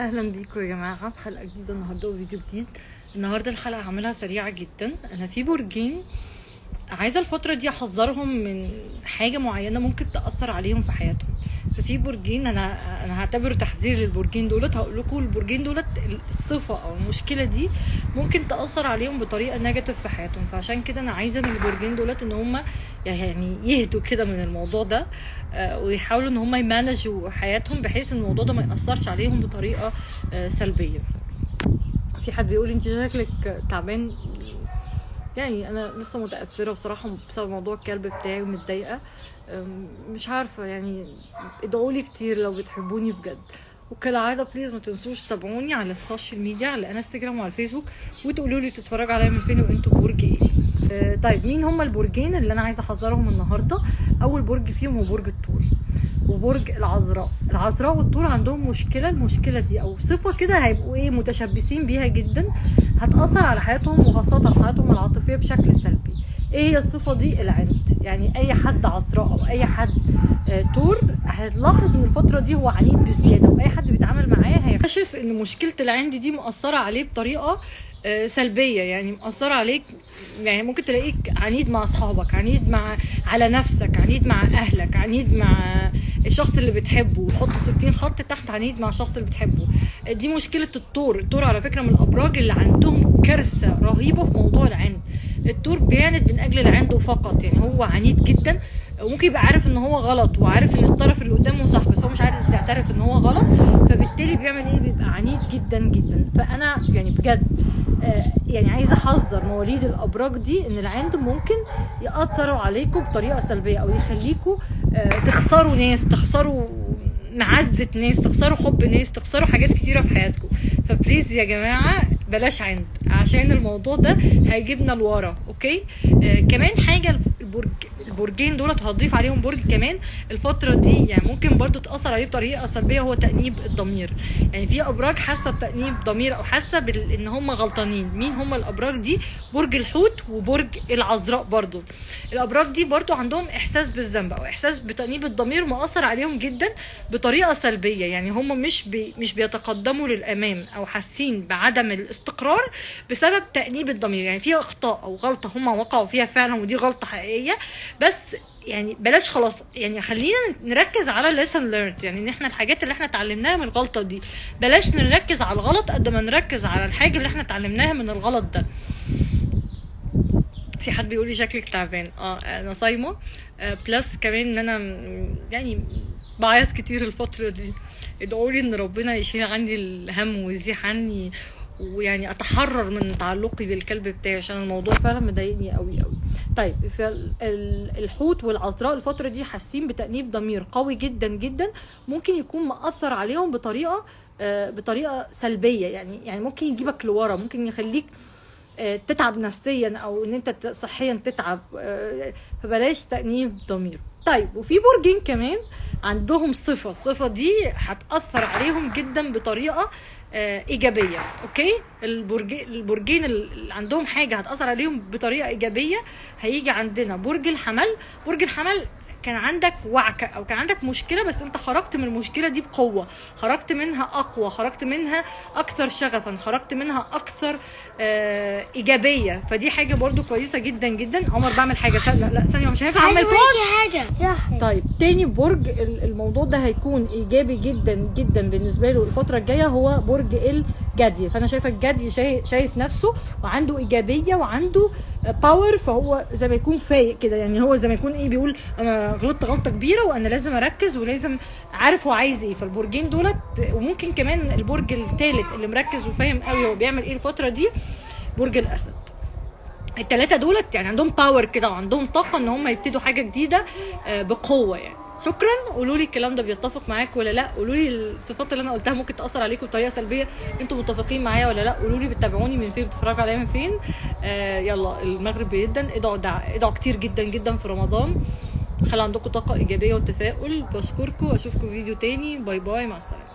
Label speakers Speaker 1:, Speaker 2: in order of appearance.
Speaker 1: اهلا بيكم يا جماعه في حلقه جديده النهارده وفيديو جديد النهارده الحلقه هعملها سريعه جدا انا في برجين عايزه الفتره دي احذرهم من حاجه معينه ممكن تاثر عليهم في حياتهم ففي برجين انا انا هعتبره تحذير للبرجين دولت هقول لكم البرجين دولت الصفه او المشكله دي ممكن تاثر عليهم بطريقه نيجاتيف في حياتهم فعشان كده انا عايزه من البرجين دولت ان هم يعني يهدوا كده من الموضوع ده آه، ويحاولوا ان هم يمانجوا حياتهم بحيث ان الموضوع ده ما ياثرش عليهم بطريقه آه، سلبيه في حد بيقول انت شكلك تعبان يعني انا لسه متاثره بصراحه بسبب موضوع الكلب بتاعي ومتضايقه أم، مش عارفه يعني ادعوا لي كتير لو بتحبوني بجد وكالعاده بليز ما تنسوش تتابعوني على السوشيال ميديا على انستجرام وعلى الفيسبوك وتقولوا لي بتتفرجوا عليا من فين وانتوا برج ايه آه، طيب مين هم البرجين اللي انا عايزه احذرهم النهارده اول برج فيهم هو برج الثور وبرج العذراء العذراء والثور عندهم مشكله المشكله دي او صفه كده هيبقوا ايه متشبثين بيها جدا هتاثر على حياتهم وخاصه حياتهم العاطفيه بشكل سلبي ايه هي الصفه دي العند يعني اي حد عذراء او اي حد آه، تور هتلاحظ ان الفتره دي هو عنيد بزياده واي حد بيتعامل معاه هيكتشف ان مشكله العند دي مأثره عليه بطريقه آه، سلبيه يعني مأثره عليك يعني ممكن تلاقيك عنيد مع اصحابك عنيد مع على نفسك عنيد مع اهلك عنيد مع الشخص اللي بتحبه وحط 60 خط تحت عنيد مع الشخص اللي بتحبه دي مشكله الطور الطور على فكره من الابراج اللي عندهم كارثه رهيبه في موضوع العند الطور بيعند من اجل العند فقط يعني هو عنيد جدا وممكن يبقى عارف ان هو غلط وعارف ان الطرف اللي قدامه صح بس هو مش عارف يعترف ان هو غلط فبالتالي بيعمل ايه بيبقى عنيد جدا جدا فانا يعني بجد آه، يعني عايزه احذر مواليد الابراج دي ان العند ممكن ياثروا عليكم بطريقه سلبيه او يخليكم آه، تخسروا ناس تخسروا معزة ناس تخسروا حب ناس تخسروا حاجات كتيرة في حياتكم فبليز يا جماعة بلاش عند عشان الموضوع ده هيجيبنا لورا اوكي آه كمان حاجة البرج البرجين دولت هضيف عليهم برج كمان الفترة دي يعني ممكن برضو تأثر عليه بطريقة سلبية هو تأنيب الضمير يعني في أبراج حاسة بتأنيب ضمير أو حاسة بال- إن هم غلطانين مين هم الأبراج دي برج الحوت وبرج العذراء برضو الأبراج دي برضو عندهم إحساس بالذنب أو إحساس بتأنيب الضمير مؤثر عليهم جدا بطريقة سلبية يعني هم مش بي مش بيتقدموا للأمام أو حاسين بعدم الاستقرار بسبب تأنيب الضمير يعني في أخطاء أو غلطة هم وقعوا فيها فعلا ودي غلطة حقيقية بس يعني بلاش خلاص يعني خلينا نركز على lesson learned يعني ان احنا الحاجات اللي احنا اتعلمناها من الغلطة دي بلاش نركز على الغلط قد ما نركز على الحاجة اللي احنا اتعلمناها من الغلط ده في حد بيقول لي شكلك تعبان اه انا صايمه آه بلس كمان ان انا م- يعني بعيط كتير الفتره دي ادعوا لي ان ربنا يشيل عني الهم ويزيح عني ويعني اتحرر من تعلقي بالكلب بتاعي عشان الموضوع فعلا مضايقني قوي قوي طيب فالحوت والعذراء الفتره دي حاسين بتانيب ضمير قوي جدا جدا ممكن يكون مأثر عليهم بطريقه آه، بطريقه سلبيه يعني يعني ممكن يجيبك لورا ممكن يخليك آه، تتعب نفسيا او ان انت ت- صحيا تتعب آه، فبلاش تأنيب ضمير طيب وفي برجين كمان عندهم صفة الصفة دي هتأثر عليهم جدا بطريقة آه، إيجابية أوكي البرج البرجين اللي عندهم حاجة هتأثر عليهم بطريقة إيجابية هيجي عندنا برج الحمل برج الحمل كان عندك وعكة او كان عندك مشكله بس انت خرجت من المشكله دي بقوه خرجت منها اقوى خرجت منها اكثر شغفا خرجت منها اكثر آه ايجابيه فدي حاجه برضو كويسه جدا جدا عمر بعمل حاجه ثانيه لا, لا ثانيه مش هينفع
Speaker 2: عايزه
Speaker 1: اعمل
Speaker 2: اوريكي حاجه صح
Speaker 1: طيب تاني برج ال- الموضوع ده هيكون ايجابي جدا جدا بالنسبه له الفتره الجايه هو برج الجدي فانا شايفه الجدي شايف, شايف نفسه وعنده ايجابيه وعنده باور فهو زي ما يكون فايق كده يعني هو زي ما يكون ايه بيقول انا غلطت غلطه كبيره وانا لازم اركز ولازم عارف هو عايز ايه فالبرجين دولت وممكن كمان البرج الثالث اللي مركز وفاهم قوي هو بيعمل ايه الفتره دي برج الاسد التلاتة دولت يعني عندهم باور كده وعندهم طاقة ان هم يبتدوا حاجة جديدة آه، بقوة يعني شكرا قولوا لي الكلام ده بيتفق معاك ولا لا قولوا لي الصفات اللي انا قلتها ممكن تاثر عليكم بطريقه سلبيه انتوا متفقين معايا ولا لا قولوا لي بتتابعوني من فين بتتفرجوا عليا من فين آه يلا المغرب جدا ادعوا دع... ادعوا كتير جدا جدا في رمضان خلي عندكم طاقه ايجابيه وتفاؤل بشكركم اشوفكم فيديو تاني باي باي مع السلامه